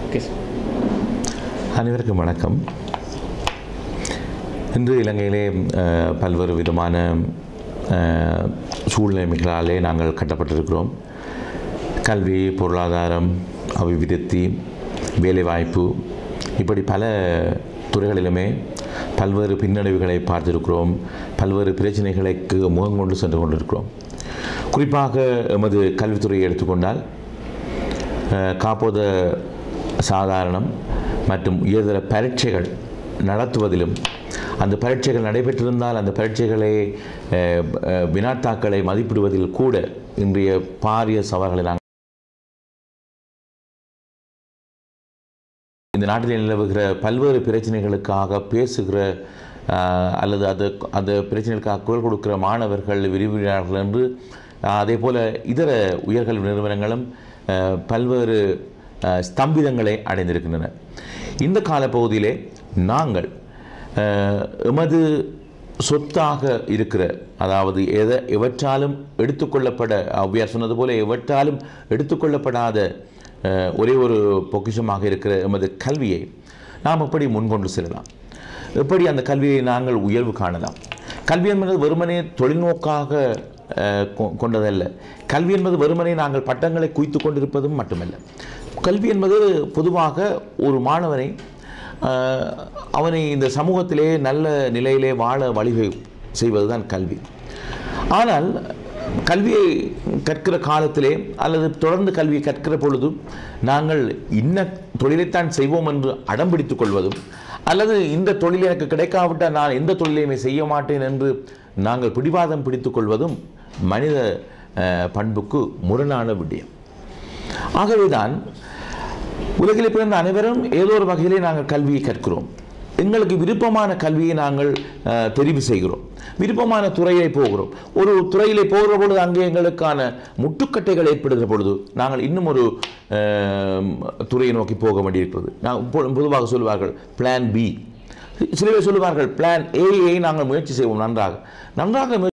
Okay sir அனைவருக்கும் வணக்கம் இன்று இலங்கையிலே அஹ், பல்வேறு விதமான அஹ், சூழ்நிலைகளாலே நாங்கள் கட்டப்பட்டிருக்கிறோம் கல்வி பொருளாதாரம் அபிவிருத்தி வேலைவாய்ப்பு இப்படி பல துறைகளிலுமே பல்வேறு பின்னடைவுகளை பார்த்திருக்கிறோம் பல்வேறு பிரச்சனைகளுக்கு முகம் கொண்டு சென்று கொண்டிருக்கிறோம் குறிப்பாக எமது கல்வித்துறையை எடுத்துக்கொண்டால் அஹ், காப்போத சாதாரணம் மற்றும் உயர்தர பரீட்சைகள் நடத்துவதிலும் அந்த பரீட்சைகள் நடைபெற்றிருந்தால் அந்த பரீட்சைகளை அஹ், அஹ், வினாத்தாக்களை மதிப்பிடுவதில் கூட இன்றைய பாரிய சவால்களை நாங்கள் இந்த நாட்டில் நிலவுகிற பல்வேறு பிரச்சனைகளுக்காக பேசுகிற ஆஹ், அல்லது அது அந்த பிரச்சனைகளுக்காக குரல் கொடுக்கிற மாணவர்கள் விரிவுரையாளர்கள் என்று ஆஹ், அதே போல இதர உயர்கல்வி நிறுவனங்களும் ஆஹ், பல்வேறு ஆஹ், ஸ்தம்பிதங்களை அடைந்திருக்கின்றன இந்த காலப்பகுதியிலே நாங்கள் ஆஹ், எமது சொத்தாக இருக்கிற அதாவது எதை எவற்றாலும் எடுத்துக்கொள்ளப்பட ஔவையார் சொன்னது போல எவற்றாலும் எடுத்துக்கொள்ளப்படாத அஹ், ஒரே ஒரு பொக்கிஷமாக இருக்கிற எமது கல்வியை நாம் எப்படி முன்கொண்டு செல்லலாம் எப்படி அந்த கல்வியை நாங்கள் உயர்வு காணலாம் கல்வி என்பது வெறுமனே தொழில்நோக்காக அஹ், கொ- கொண்டதல்ல கல்வி என்பது வெறுமனே நாங்கள் பட்டங்களை குவித்து கொண்டிருப்பதும் மட்டுமல்ல கல்வி என்பது பொதுவாக ஒரு மாணவனை ஆஹ், அவனை இந்த சமூகத்திலே நல்ல நிலையிலே வாழ வழிவகை செய்வதுதான் கல்வி ஆனால் கல்வியை கற்கிற காலத்திலே அல்லது தொடர்ந்து கல்வியை கற்கிற பொழுதும் நாங்கள் இன்ன தொழிலைத்தான் செய்வோம் என்று அடம் பிடித்துக் கொள்வதும் அல்லது இந்த தொழில் எனக்கு கிடைக்காவிட்டால் நான் எந்த தொழிலையுமே செய்ய மாட்டேன் என்று நாங்கள் பிடிவாதம் பிடித்துக் கொள்வதும் மனித ஆஹ், பண்புக்கு முரணான விடயம் ஆகவேதான் உலகில் பிறந்த அனைவரும் ஏதோ ஒரு வகையிலே நாங்கள் கல்வியை கற்கிறோம் எங்களுக்கு விருப்பமான கல்வியை நாங்கள் அஹ், தெரிவு செய்கிறோம் விருப்பமான துறையை போகிறோம் ஒரு துறையிலே போகிற பொழுது அங்கே எங்களுக்கான முட்டுக்கட்டைகள் ஏற்படுகிற பொழுது நாங்கள் இன்னும் ஒரு அஹ், துறையை நோக்கி போக வேண்டியிருக்கிறது நான் பொ- பொதுவாக சொல்லுவார்கள் பிளான் பி சில பேர் சொல்லுவார்கள் பிளான் ஏயை நாங்கள் முயற்சி செய்வோம் நன்றாக நன்றாக முயற்சி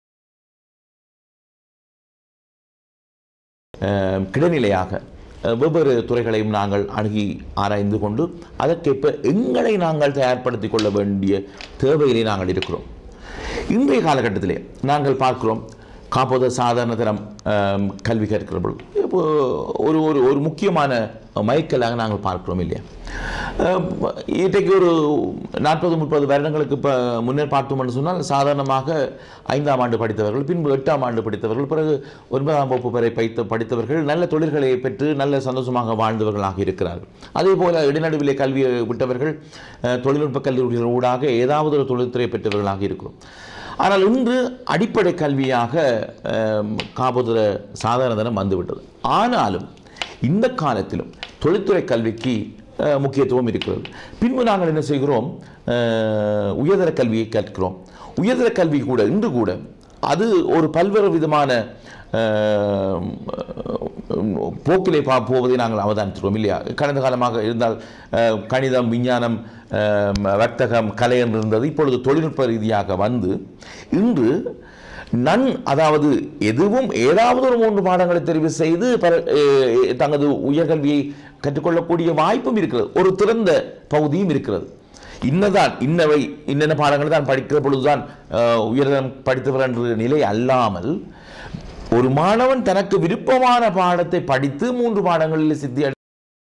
அஹ், கிடைநிலையாக அஹ், வெவ்வேறு துறைகளையும் நாங்கள் அணுகி ஆராய்ந்து கொண்டு அதற்கேற்ப எங்களை நாங்கள் தயார்படுத்திக் கொள்ள வேண்டிய தேவையிலே நாங்கள் இருக்கிறோம் இன்றைய காலகட்டத்திலே நாங்கள் பார்க்கிறோம் காப்போத சாதாரண தரம் அஹ், கல்வி கற்கிற பொழுது இப்போ ஒரு ஒரு ஒரு முக்கியமான மைக்கலாக நாங்கள் பார்க்கிறோம் இல்லையா அஹ், இன்றைக்கு ஒரு நாற்பது முப்பது வருடங்களுக்கு இப்போ முன்னர் பார்த்தோம்னு சொன்னால் சாதாரணமாக ஐந்தாம் ஆண்டு படித்தவர்கள் பின்பு எட்டாம் ஆண்டு படித்தவர்கள் பிறகு ஒன்பதாம் வகுப்பு வரை படித்த படித்தவர்கள் நல்ல தொழில்களை பெற்று நல்ல சந்தோஷமாக வாழ்ந்தவர்களாக இருக்கிறார்கள் அதே போல இடைநடுவிலே கல்வியை விட்டவர்கள் அஹ், தொழில்நுட்ப கல்லூரிகள் ஊடாக ஏதாவது ஒரு தொழில்துறை பெற்றவர்களாக இருக்கிறோம் ஆனால் இன்று அடிப்படை கல்வியாக அஹ், காபோதர சாதாரண தரம் வந்துவிட்டது ஆனாலும் இந்த காலத்திலும் தொழில்துறை கல்விக்கு அஹ், முக்கியத்துவம் இருக்கிறது பின்பு நாங்கள் என்ன செய்கிறோம் அஹ், உயர்தர கல்வியை கற்கிறோம் உயர்தர கல்வி கூட இன்று கூட அது ஒரு பல்வேறு விதமான அஹ், போக்கிலே பா போவதை நாங்கள் அவதானிக்கிறோம் இல்லையா கடந்த காலமாக இருந்தால் அஹ், கணிதம் விஞ்ஞானம் அஹ், வர்த்தகம் கலை என்று இருந்தது இப்பொழுது தொழில்நுட்ப ரீதியாக வந்து இன்று நன் அதாவது எதுவும் ஏதாவது ஒரு மூன்று பாடங்களை தெரிவு செய்து பர- அஹ், தங்களது உயர்கல்வியை கற்றுக்கொள்ளக்கூடிய வாய்ப்பும் இருக்கிறது ஒரு திறந்த பகுதியும் இருக்கிறது இன்னதான் இன்னவை இன்னென்ன பாடங்கள் தான் படிக்கிற பொழுதுதான் அஹ், உயர்தரம் படித்தவர் என்ற நிலை அல்லாமல் ஒரு மாணவன் தனக்கு விருப்பமான பாடத்தை படித்து மூன்று பாடங்களில் சித்தி அடை-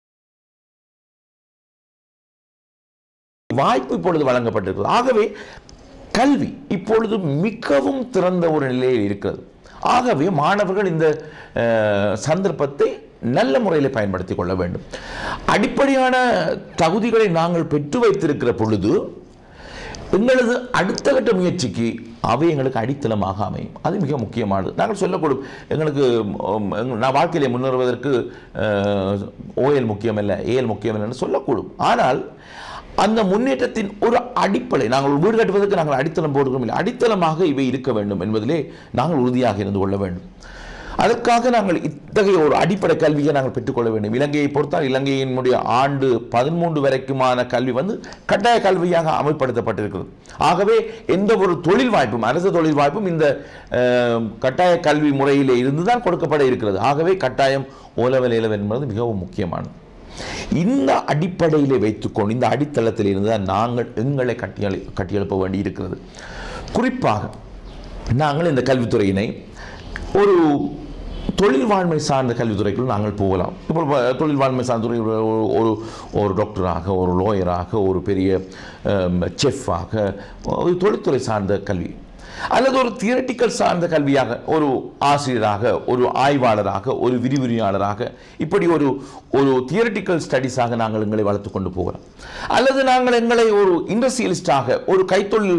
வாய்ப்பு இப்பொழுது வழங்கப்பட்டிருக்கிறது ஆகவே கல்வி இப்பொழுது மிகவும் திறந்த ஒரு நிலையில் இருக்கிறது ஆகவே மாணவர்கள் இந்த அஹ், சந்தர்ப்பத்தை நல்ல முறையில் பயன்படுத்திக் கொள்ள வேண்டும் அடிப்படையான தகுதிகளை நாங்கள் பெற்று வைத்திருக்கிற பொழுது எங்களது அடுத்த கட்ட முயற்சிக்கு அவை எங்களுக்கு அடித்தளமாக அமையும் அது மிக முக்கியமானது நாங்கள் சொல்லக்கூடும் எங்களுக்கு உம், எங்க- நான் வாழ்க்கையிலே முன்னேறுவதற்கு ஓஎல் முக்கியமல்ல ஏஎல் முக்கியமல்ல சொல்லக்கூடும் ஆனால் அந்த முன்னேற்றத்தின் ஒரு அடிப்படை நாங்கள் ஒரு வீடு கட்டுவதற்கு நாங்கள் அடித்தளம் போடுகிறோம் இல்லை அடித்தளமாக இவை இருக்க வேண்டும் என்பதிலே நாங்கள் உறுதியாக இருந்து கொள்ள வேண்டும் அதற்காக நாங்கள் இத்தகைய ஒரு அடிப்படை கல்வியை நாங்கள் பெற்றுக்கொள்ள வேண்டும் இலங்கையை பொறுத்தால் இலங்கையினுடைய ஆண்டு பதிமூன்று வரைக்குமான கல்வி வந்து கட்டாய கல்வியாக அமல்படுத்தப்பட்டிருக்கிறது ஆகவே எந்த ஒரு தொழில் வாய்ப்பும் அரசு தொழில் வாய்ப்பும் இந்த அஹ், கட்டாய கல்வி முறையிலே இருந்து தான் கொடுக்கப்பட இருக்கிறது ஆகவே கட்டாயம் ஓலவல் இலவல் என்பது மிகவும் முக்கியமானது இந்த அடிப்படையிலே வைத்துக்கொண்டு இந்த அடித்தளத்தில் இருந்து தான் நாங்கள் எங்களை கட்டியெழு கட்டியெழுப்ப வேண்டி இருக்கிறது குறிப்பாக நாங்கள் இந்த கல்வித்துறையினை ஒரு தொழில் வாழ்மை சார்ந்த கல்வித்துறைக்குள் நாங்கள் போகலாம் இப்போ ப- தொழில் வாழ்மை சார்ந்த துறை ஒரு ஒரு ஒரு டாக்டராக ஒரு லோயராக ஒரு பெரிய செஃப்பாக ஒரு தொழில்துறை சார்ந்த கல்வி அல்லது ஒரு தியரட்டிக்கல் சார்ந்த கல்வியாக ஒரு ஆசிரியராக ஒரு ஆய்வாளராக ஒரு விரிவுரையாளராக இப்படி ஒரு ஒரு தியரட்டிக்கல் ஸ்டடீஸாக நாங்கள் எங்களை வளர்த்து கொண்டு போகலாம் அல்லது நாங்கள் எங்களை ஒரு இண்டஸ்ட்ரியலிஸ்டாக ஒரு கைத்தொழில்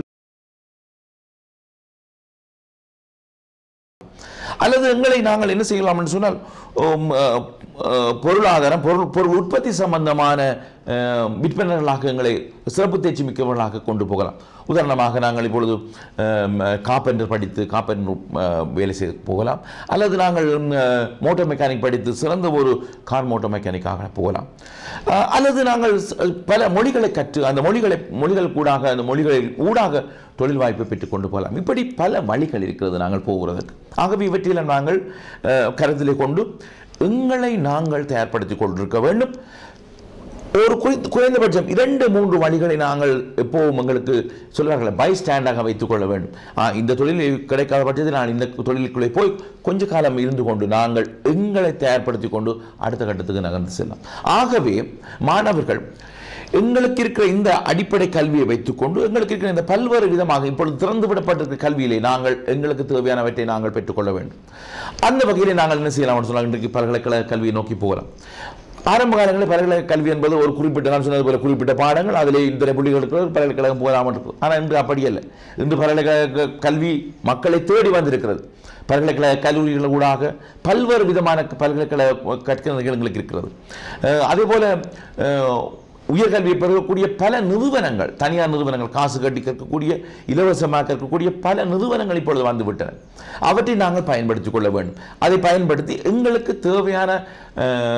அல்லது எங்களை நாங்கள் என்ன செய்யலாம் என்று சொன்னால் உம், அஹ், அஹ், பொருளாதாரம் பொருள் பொருள் உற்பத்தி சம்பந்தமான அஹ், விற்பனர்களாக எங்களை சிறப்பு தேர்ச்சி மிக்கவர்களாக கொண்டு போகலாம் உதாரணமாக நாங்கள் இப்பொழுது காப்பெண்டர் படித்து காப்பெண்டர் வேலை செய்து போகலாம் அல்லது நாங்கள் மோட்டார் மெக்கானிக் படித்து சிறந்த ஒரு கார் மோட்டார் மெக்கானிக்காக போகலாம் அஹ், அல்லது நாங்கள் ச- பல மொழிகளை கற்று அந்த மொழிகளை மொழிகள் கூடாக அந்த மொழிகளில் ஊடாக தொழில் வாய்ப்பை பெற்றுக் கொண்டு போகலாம் இப்படி பல வழிகள் இருக்கிறது நாங்கள் போகிறதுக்கு ஆகவே இவற்றில் நாங்கள் அஹ், கருத்திலே கொண்டு எங்களை நாங்கள் தயார்படுத்திக் கொண்டிருக்க வேண்டும் ஒரு குறைந்த குறைந்தபட்சம் இரண்டு மூன்று வழிகளை நாங்கள் எப்போவும் எங்களுக்கு சொல்வார்கள் பை ஸ்டாண்டாக வைத்துக் கொள்ள வேண்டும் ஆ, இந்த தொழில் கிடைக்காத பட்சத்தில் நான் இந்த தொழிலுக்குள்ளே போய் கொஞ்ச காலம் இருந்து கொண்டு நாங்கள் எங்களை தயார்படுத்திக் கொண்டு அடுத்த கட்டத்துக்கு நகர்ந்து செல்லலாம் ஆகவே மாணவர்கள் எங்களுக்கு இருக்கிற இந்த அடிப்படை கல்வியை வைத்துக்கொண்டு எங்களுக்கு இருக்கிற இந்த பல்வேறு விதமாக இப்பொழுது திறந்து விடப்பட்டிருக்கிற கல்வியிலே நாங்கள் எங்களுக்கு தேவையானவற்றை நாங்கள் பெற்றுக்கொள்ள வேண்டும் அந்த வகையிலே நாங்கள் என்ன செய்யலாம் சொன்னால் இன்றைக்கு பல்கலைக்கழக கல்வியை நோக்கி போகலாம் ஆரம்ப காலங்களில் பல்கலைக்கழக கல்வி என்பது ஒரு குறிப்பிட்ட நான் சொன்னது போல குறிப்பிட்ட பாடங்கள் அதிலே இந்த புள்ளிகள் இருக்கிறது பல்கலைக்கழகம் போகாமல் இருக்குது ஆனால் இன்று அப்படி அல்ல இன்று பல்கலைக்கழக கல்வி மக்களை தேடி வந்திருக்கிறது பல்கலைக்கழக கல்லூரிகள் ஊடாக பல்வேறு விதமான பல்கலைக்கழக கற்கிற நிகழ்வுகளுக்கு இருக்கிறது அஹ் அதே போல அஹ், உயர்கல்வியை பெறக்கூடிய பல நிறுவனங்கள் தனியார் நிறுவனங்கள் காசு கட்டி கற்கக்கூடிய இலவசமாக கற்கக்கூடிய பல நிறுவனங்கள் இப்பொழுது வந்துவிட்டன அவற்றை நாங்கள் பயன்படுத்திக் கொள்ள வேண்டும் அதை பயன்படுத்தி எங்களுக்கு தேவையான அஹ்,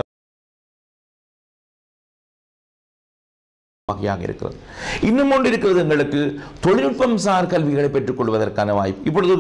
வகையாக இருக்கிறது இன்னும் ஒன்று இருக்கிறது எங்களுக்கு தொழில்நுட்பம் சார் கல்விகளை பெற்றுக்கொள்வதற்கான வாய்ப்பு இப்பொழுது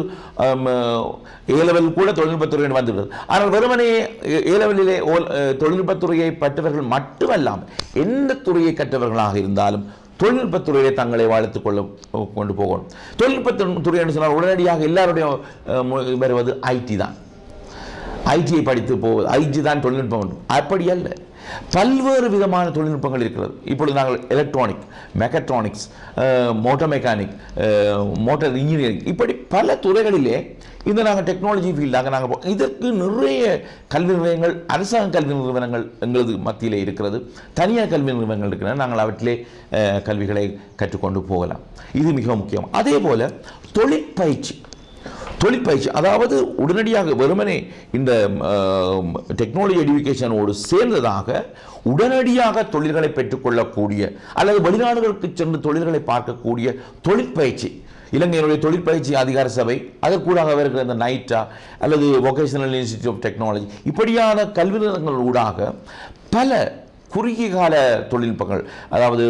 ஏ லெவல் கூட தொழில்நுட்பத்துறையில் வந்துள்ளது ஆனால் வெறுமனே ஏ லெவலிலே தொழில்நுட்பத்துறையை பெற்றவர்கள் மட்டுமல்லாமல் எந்த துறையை கற்றவர்களாக இருந்தாலும் தொழில்நுட்பத்துறையை தங்களை வாழ்த்துக் கொள்ள கொண்டு போகணும் தொழில்நுட்பத்துறை என்று சொன்னால் உடனடியாக எல்லாருடைய அஹ், மு- வருவது ஐடி தான் ஐடியை படித்து போவது ஐடி தான் தொழில்நுட்பம் என்று. அப்படி அல்ல பல்வேறு விதமான தொழில்நுட்பங்கள் இருக்கிறது இப்பொழுது நாங்கள் electronic mechatronics motor mechanic motor engineering இப்படி பல துறைகளிலே இந்த நாங்கள் டெக்னாலஜி ஃபீல்டாக நாங்கள் போ- இதற்கு நிறைய கல்வி நிலையங்கள் அரசாங்க கல்வி நிறுவனங்கள் எங்களது மத்தியிலே இருக்கிறது தனியார் கல்வி நிறுவனங்கள் இருக்கிறது நாங்கள் அவற்றிலே அஹ், கல்விகளை கற்றுக்கொண்டு போகலாம் இது மிக முக்கியம் அதே போல தொழிற்பயிற்சி தொழிற்பயிற்சி அதாவது உடனடியாக வெறுமனே இந்த டெக்னாலஜி எடுகேஷனோடு சேர்ந்ததாக உடனடியாக தொழில்களை பெற்றுக்கொள்ளக்கூடிய அல்லது வெளிநாடுகளுக்கு சென்று தொழில்களை பார்க்கக்கூடிய தொழிற்பயிற்சி இலங்கையினுடைய தொழிற்பயிற்சி அதிகார சபை அதற்கூடாக வருகிற இந்த நைட்டா அல்லது வொகேஷனல் இன்ஸ்டிடியூட் ஆஃப் டெக்னாலஜி இப்படியான கல்வி நிறுவனங்கள் ஊடாக பல குறுகிய கால தொழில்நுட்பங்கள் அதாவது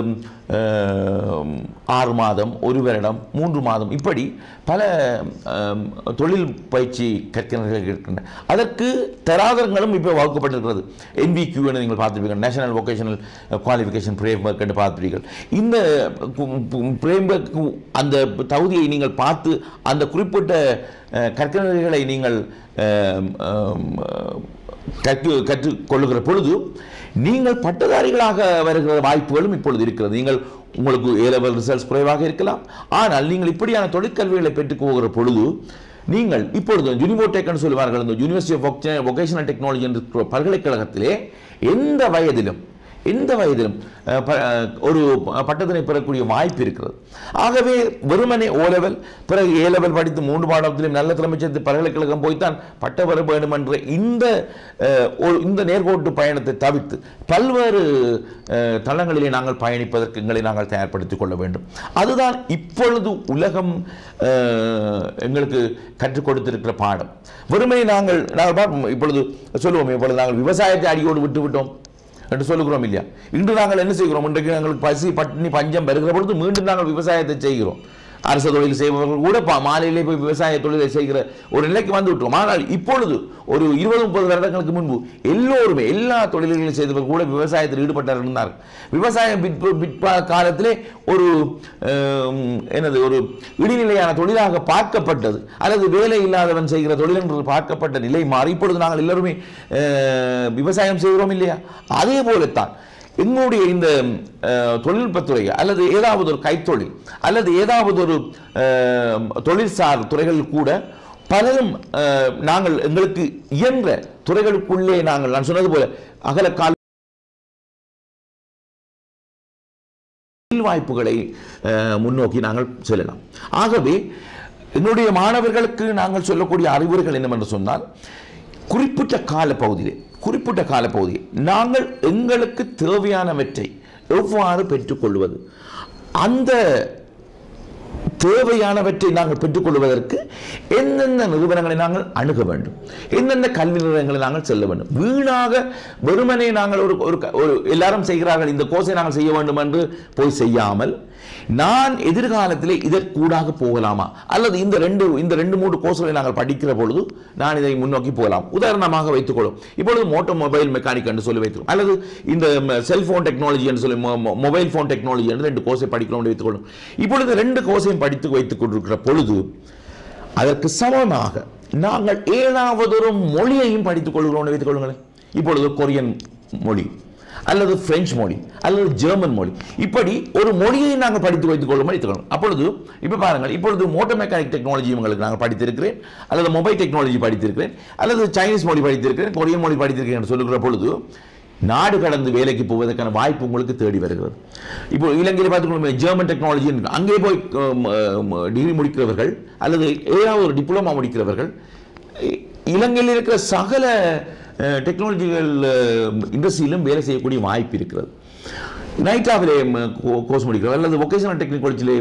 அஹ், ஆறு மாதம் ஒரு வருடம் மூன்று மாதம் இப்படி பல அஹ், தொழில் பயிற்சி கற்கிறவர்கள் இருக்கின்றன அதற்கு தராதரங்களும் இப்போ வகுக்கப்பட்டிருக்கிறது NVQ என்று நீங்கள் பார்த்துருப்பீங்க நேஷனல் வொகேஷனல் குவாலிஃபிகேஷன் ஃப்ரேம்வொர்க் என்று பார்த்துருப்பீர்கள் இந்த ஃப்ரேம்வொர்க் அந்த தகுதியை நீங்கள் பார்த்து அந்த குறிப்பிட்ட அஹ், கற்கிறவர்களை நீங்கள் அஹ், அஹ், கற்று கற்றுக்கொள்ளுகிற பொழுது நீங்கள் பட்டதாரிகளாக வருகிற வாய்ப்புகளும் இப்பொழுது இருக்கிறது நீங்கள் உங்களுக்கு ஏ லெவல் ரிசல்ட்ஸ் குறைவாக இருக்கலாம் ஆனால் நீங்கள் இப்படியான தொழிற்கல்விகளை பெற்றுக் போகிற பொழுது நீங்கள் இப்பொழுது யூனிவோடெக்னு சொல்லுவார்கள் இந்த யூனிவர்சிட்டி ஆஃப் வொகேஷனல் டெக்னாலஜி என்ற பல்கலைக்கழகத்திலே எந்த வயதிலும் எந்த வயதிலும் அஹ், ப- அஹ், ஒரு பட்டத்தினை பெறக்கூடிய வாய்ப்பு இருக்கிறது ஆகவே வெறுமனே ஓ லெவல் பிறகு ஏ லெவல் படித்து மூன்று பாடத்திலும் நல்ல திறமை சேர்த்து பல்கலைக்கழகம் போய்த்தான் பட்ட பெற வேண்டும் என்ற இந்த அஹ், ஒரு இந்த நேர்கோட்டு பயணத்தை தவிர்த்து பல்வேறு அஹ், தளங்களிலே நாங்கள் பயணிப்பதற்கு எங்களை நாங்கள் தயார்படுத்திக் கொள்ள வேண்டும் அதுதான் இப்பொழுது உலகம் அஹ், எங்களுக்கு கற்றுக் கொடுத்திருக்கிற பாடம் வெறுமனே நாங்கள் நாங்கள் பார்ப்போம் இப்பொழுது சொல்லுவோம் இப்பொழுது நாங்கள் விவசாயத்தை அடியோடு விட்டு விட்டோம் என்று சொல்லுகிறோம் இல்லையா இன்று நாங்கள் என்ன செய்கிறோம் இன்றைக்கு எங்களுக்கு பசி பட்டினி பஞ்சம் வருகிற பொழுது மீண்டும் நாங்கள் விவசாயத்தை செய்கிறோம் அரசு தொழில் செய்பவர்கள் கூட பா- மாலையிலே போய் விவசாய தொழிலை செய்கிற ஒரு நிலைக்கு வந்து விட்டோம் ஆனால் இப்பொழுது ஒரு இருபது முப்பது வருடங்களுக்கு முன்பு எல்லோருமே எல்லா தொழில்களையும் செய்தவர்கள் கூட விவசாயத்தில் ஈடுபட்டார் இருந்தார்கள் விவசாயம் பிற்ப- பிற்பா காலத்திலே ஒரு ஆம், என்னது ஒரு இடிநிலையான தொழிலாக பார்க்கப்பட்டது அல்லது வேலை இல்லாதவன் செய்கிற தொழில் என்று பார்க்கப்பட்ட நிலை மாறி இப்பொழுது நாங்கள் எல்லாருமே அஹ், விவசாயம் செய்கிறோம் இல்லையா அதே போலத்தான் எங்களுடைய இந்த அஹ், தொழில்நுட்பத்துறை அல்லது ஏதாவது ஒரு கைத்தொழில் அல்லது ஏதாவது ஒரு அஹ், தொழில்சார் துறைகள் கூட பலரும் அஹ், நாங்கள் எங்களுக்கு இயன்ற துறைகளுக்குள்ளே நாங்கள் நான் சொன்னது போல அகலக்கால் தொழில் வாய்ப்புகளை அஹ், முன்னோக்கி நாங்கள் செல்லலாம் ஆகவே எங்களுடைய மாணவர்களுக்கு நாங்கள் சொல்லக்கூடிய அறிவுரைகள் என்னவென்று சொன்னால் குறிப்பிட்ட கால பகுதியிலே குறிப்பிட்ட கால பகுதியில் நாங்கள் எங்களுக்கு தேவையானவற்றை எவ்வாறு பெற்றுக்கொள்வது அந்த தேவையானவற்றை நாங்கள் பெற்றுக்கொள்வதற்கு எந்தெந்த நிறுவனங்களை நாங்கள் அணுக வேண்டும் எந்தெந்த கல்வி நிறுவனங்களை நாங்கள் செல்ல வேண்டும் வீணாக வெறுமனே நாங்கள் ஒரு ஒரு க- ஒரு எல்லாரும் செய்கிறார்கள் இந்த கோர்ஸை நாங்கள் செய்ய வேண்டும் என்று போய் செய்யாமல் நான் எதிர்காலத்திலே இதற்கூடாக போகலாமா அல்லது இந்த ரெண்டு இந்த ரெண்டு மூன்று கோர்ஸ்களை நாங்கள் படிக்கிற பொழுது நான் இதை முன்னோக்கி போகலாம் உதாரணமாக வைத்துக்கொள்ளும் இப்பொழுது மோட்டோ மொபைல் மெக்கானிக் என்று சொல்லி வைத்துக்கொள்ளும் அல்லது இந்த செல்போன் டெக்னாலஜி என்று சொல்லி மொபைல் ஃபோன் டெக்னாலஜி என்று ரெண்டு கோர்ஸை படிக்கிறோம் என்று வைத்துக்கொள்ளும் இப்பொழுது ரெண்டு கோர்ஸையும் படித்து வைத்துக் கொண்டிருக்கிற பொழுது அதற்கு சமமாக நாங்கள் ஏழாவது ஒரு மொழியையும் படித்துக் கொள்கிறோம் என்று வைத்துக் கொள்ளுங்களேன் இப்பொழுது கொரியன் மொழி அல்லது பிரெஞ்சு மொழி அல்லது ஜெர்மன் மொழி இப்படி ஒரு மொழியை நாங்கள் படித்து வைத்துக் கொள்ளும் வைத்துக்கொள்ளும் அப்பொழுது இப்போ பாருங்கள் இப்பொழுது மோட்டர் மெக்கானிக் டெக்னாலஜி உங்களுக்கு நாங்கள் படித்திருக்கிறேன் அல்லது மொபைல் டெக்னாலஜி படித்திருக்கிறேன் அல்லது சைனீஸ் மொழி படித்திருக்கிறேன் கொரியன் மொழி படித்திருக்கிறேன் என்று சொல்லுகிற பொழுது நாடு கடந்து வேலைக்கு போவதற்கான வாய்ப்பு உங்களுக்கு தேடி வருகிறது இப்போ இலங்கையில் பார்த்துக்கணும் ஜெர்மன் டெக்னாலஜி அங்கே போய் டிகிரி முடிக்கிறவர்கள் அல்லது ஏதாவது ஒரு டிப்ளமா முடிக்கிறவர்கள் இ- இலங்கையில் இருக்கிற சகல டெக்னாலஜிக்கல் இண்டஸ்ட்ரியிலும் வேலை செய்யக்கூடிய வாய்ப்பு இருக்கிறது நைட்டாவிலே கோர்ஸ் முடிக்கிறவர் அல்லது வொகேஷனல் டெக்னாலஜிலே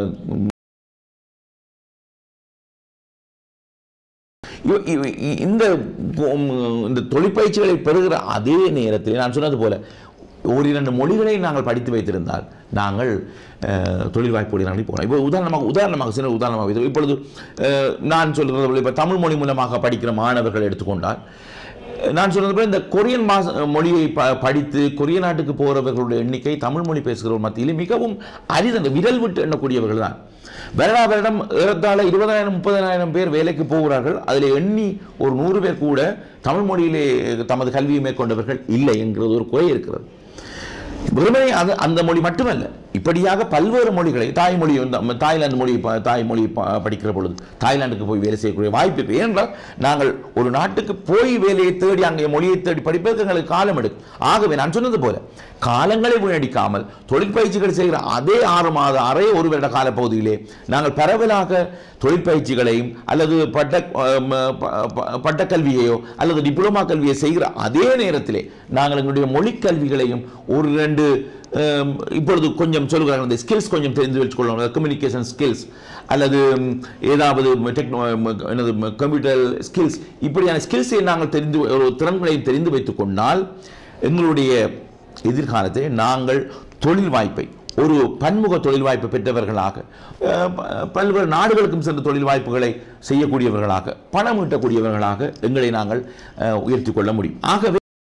இவ- இவ- இ- இந்த உம், இந்த தொழிற்பயிற்சிகளை பெறுகிற அதே நேரத்தில் நான் சொன்னது போல ஓரிரண்டு மொழிகளை நாங்கள் படித்து வைத்திருந்தால் நாங்கள் அஹ், தொழில் வாய்ப்புகளை நாடி போகலாம் இப்போ உதாரணமாக உதாரணமாக சில உதாரணமாக இது இப்பொழுது அஹ், நான் சொல்கிறது போல இப்போ தமிழ் மொழி மூலமாக படிக்கிற மாணவர்கள் எடுத்துக்கொண்டால் நான் சொன்னது போல இந்த கொரியன் மாச மொழியை ப படித்து கொரிய நாட்டுக்கு போகிறவர்களுடைய எண்ணிக்கை தமிழ் மொழி பேசுகிறவர் மத்தியில் மிகவும் அரிதந்த விரல் விட்டு எண்ணக்கூடியவர்கள் தான் வருடா வருடம் ஏறத்தாழ இருபதாயிரம் முப்பதாயிரம் பேர் வேலைக்கு போகிறார்கள் அதில் எண்ணி ஒரு நூறு பேர் கூட தமிழ் மொழியிலே தமது கல்வியை மேற்கொண்டவர்கள் இல்லை என்கிறது ஒரு குறை இருக்கிறது வெறுமனே அது அந்த மொழி மட்டுமல்ல இப்படியாக பல்வேறு மொழிகளை தாய்மொழி வந்து நம்ம தாய்லாந்து மொழி ப- தாய்மொழி ப- படிக்கிற பொழுது தாய்லாந்துக்கு போய் வேலை செய்யக்கூடிய வாய்ப்பு இருக்கு ஏனென்றால் நாங்கள் ஒரு நாட்டுக்கு போய் வேலையை தேடி அங்கே மொழியை தேடி படிப்பதற்கு எங்களுக்கு காலம் எடுக்கும் ஆகவே நான் சொன்னது போல காலங்களை வீணடிக்காமல் தொழிற்பயிற்சிகள் செய்கிற அதே ஆறு மாத அரை ஒரு வருட காலப்பகுதியிலே நாங்கள் பரவலாக தொழிற்பயிற்சிகளையும் அல்லது பட்ட அஹ், ம- ப- ப- பட்டக்கல்வியையோ அல்லது டிப்ளமா கல்வியை செய்கிற அதே நேரத்திலே நாங்கள் எங்களுடைய மொழிக் கல்விகளையும் ஒரு ரெண்டு அஹ், இப்பொழுது கொஞ்சம் சொல்கிறார்கள் இந்த ஸ்கில்ஸ் கொஞ்சம் தெரிந்து வச்சுக்கொள்ளணும் கம்யூனிகேஷன் ஸ்கில்ஸ் அல்லது ம், ஏதாவது டெக்னோ என்னது கம்ப்யூட்டர் ஸ்கில்ஸ் இப்படியான ஸ்கில்ஸை நாங்கள் தெரிந்து ஒரு திறன்களை தெரிந்து வைத்துக் கொண்டால் எங்களுடைய எதிர்காலத்தை நாங்கள் தொழில் வாய்ப்பை ஒரு பன்முக தொழில் வாய்ப்பு பெற்றவர்களாக அஹ், ப- பல்வேறு நாடுகளுக்கும் சென்று தொழில் வாய்ப்புகளை செய்யக்கூடியவர்களாக பணம் ஈட்டக்கூடியவர்களாக எங்களை நாங்கள் அஹ், உயர்த்திக் கொள்ள முடியும் ஆகவே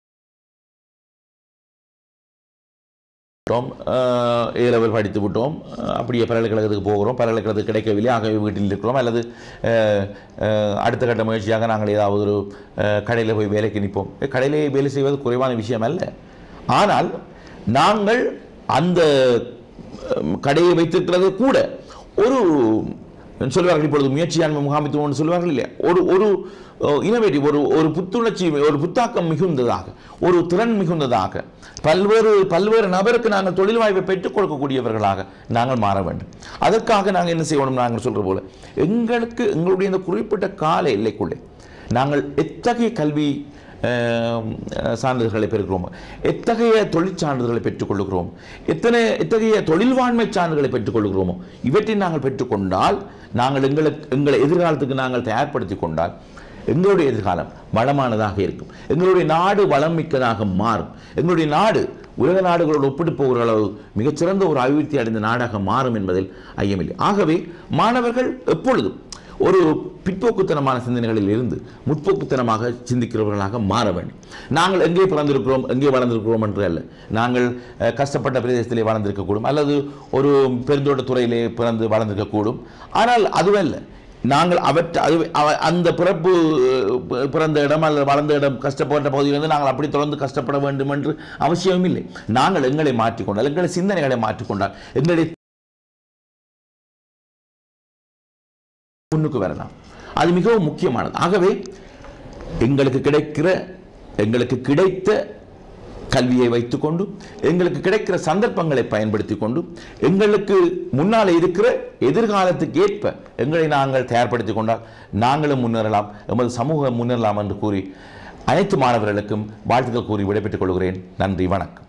விட்டோம் ஏ லெவல் படித்து விட்டோம் அஹ், அப்படியே பல்கலைக்கழகத்துக்கு போகிறோம் பல்கலைக்கழகத்துக்கு கிடைக்கவில்லை ஆகவே வீட்டில் இருக்கிறோம் அல்லது அஹ், அஹ், அடுத்த கட்ட முயற்சியாக நாங்கள் ஏதாவது ஒரு கடையில் போய் வேலைக்கு நிற்போம் கடையிலே வேலை செய்வது குறைவான விஷயம் அல்ல ஆனால் நாங்கள் அந்த அஹ், கடையை வைத்திருக்கிறது கூட ஒரு சொல்வார்கள் இப்பொழுது முயற்சியாண்மை முகாமித்துவம்னு சொல்வார்கள் இல்லையா ஒரு ஒரு இனோவேட்டிவ் ஒரு ஒரு புத்துணர்ச்சி ஒரு புத்தாக்கம் மிகுந்ததாக ஒரு திறன் மிகுந்ததாக பல்வேறு பல்வேறு நபருக்கு நாங்கள் தொழில் வாய்ப்பை பெற்றுக் கொடுக்கக்கூடியவர்களாக நாங்கள் மாற வேண்டும் அதற்காக நாங்கள் என்ன செய்யணும் நாங்கள் சொல்கிற போல எங்களுக்கு எங்களுடைய இந்த குறிப்பிட்ட கால எல்லைக்குள்ளே நாங்கள் எத்தகைய கல்வி அஹ், சான்றிதழ்களை பெறுகிறோம் எத்தகைய தொழிற்சான்றிதழ்களை பெற்றுக்கொள்கிறோம் எத்தனை எத்தகைய தொழில்வாண்மை சான்றுகளை பெற்றுக்கொள்கிறோமோ இவற்றை நாங்கள் பெற்றுக்கொண்டால் நாங்கள் எங்களுக்கு எங்களை எதிர்காலத்துக்கு நாங்கள் தயார்படுத்திக் கொண்டால் எங்களுடைய எதிர்காலம் வளமானதாக இருக்கும் எங்களுடைய நாடு வளம் மிக்கதாக மாறும் எங்களுடைய நாடு உலக நாடுகளோடு ஒப்பிட்டு போகிற அளவு மிகச்சிறந்த ஒரு அபிவிருத்தி அடைந்த நாடாக மாறும் என்பதில் ஐயமில்லை ஆகவே மாணவர்கள் எப்பொழுதும் ஒரு பிற்போக்குத்தனமான சிந்தனைகளில் இருந்து முற்போக்குத்தனமாக சிந்திக்கிறவர்களாக மாற வேண்டும் நாங்கள் எங்கே பிறந்திருக்கிறோம் எங்கே வளர்ந்திருக்கிறோம் என்று அல்ல நாங்கள் அஹ், கஷ்டப்பட்ட பிரதேசத்திலே வளர்ந்திருக்கக்கூடும் அல்லது ஒரு பெருந்தோட்டத் துறையிலே பிறந்து வளர்ந்திருக்கக்கூடும் ஆனால் அதுவல்ல நாங்கள் அவற்றை அது அவ- அந்த பிறப்பு அஹ், பிறந்த இடம் அல்லது வளர்ந்த இடம் கஷ்டப்பட்ட பகுதியிலிருந்து நாங்கள் அப்படி தொடர்ந்து கஷ்டப்பட வேண்டும் என்று அவசியம் இல்லை நாங்கள் எங்களை மாற்றிக்கொண்டால் எங்களை சிந்தனைகளை மாற்றிக்கொண்டால் எங்களை முன்னுக்கு வரலாம் அது மிகவும் முக்கியமானது ஆகவே எங்களுக்கு கிடைக்கிற எங்களுக்கு கிடைத்த கல்வியை வைத்துக்கொண்டு எங்களுக்கு கிடைக்கிற சந்தர்ப்பங்களை பயன்படுத்தி கொண்டு எங்களுக்கு முன்னால் இருக்கிற எதிர்காலத்துக்கு ஏற்ப எங்களை நாங்கள் தயார்படுத்திக் கொண்டால் நாங்களும் முன்னேறலாம் எமது சமூகம் முன்னேறலாம் என்று கூறி அனைத்து மாணவர்களுக்கும் வாழ்த்துக்கள் கூறி விடைபெற்றுக் கொள்கிறேன் நன்றி வணக்கம்